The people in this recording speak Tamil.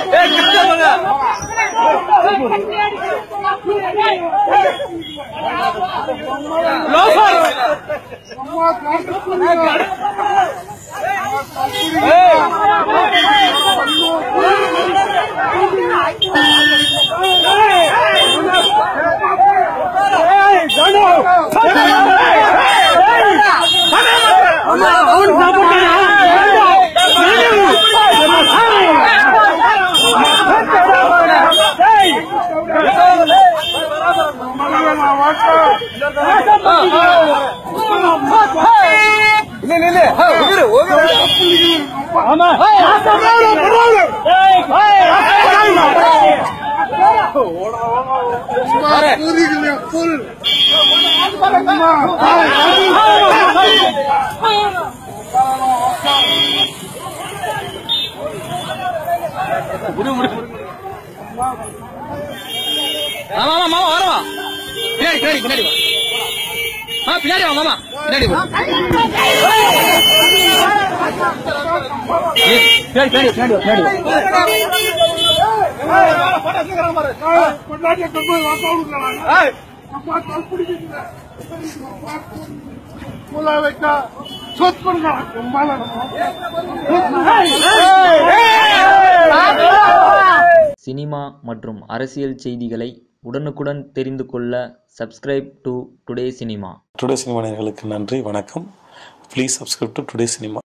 மாமா மாமா மாமா வரவா பின்னாடி பின்னாடி பின்னாடி வா ஆ பின்னாடி வா மாமா பின்னாடி வா ஏய், பின்னாடி பின்னாடி பின்னாடி வா, பின்னாடி வா. சினிமா மற்றும் அரசியல் செய்திகளை உடனுக்குடன் தெரிந்து கொள்ள subscribe to today cinema today cinema நேயர்களுக்கு நன்றி வணக்கம் please subscribe to today cinema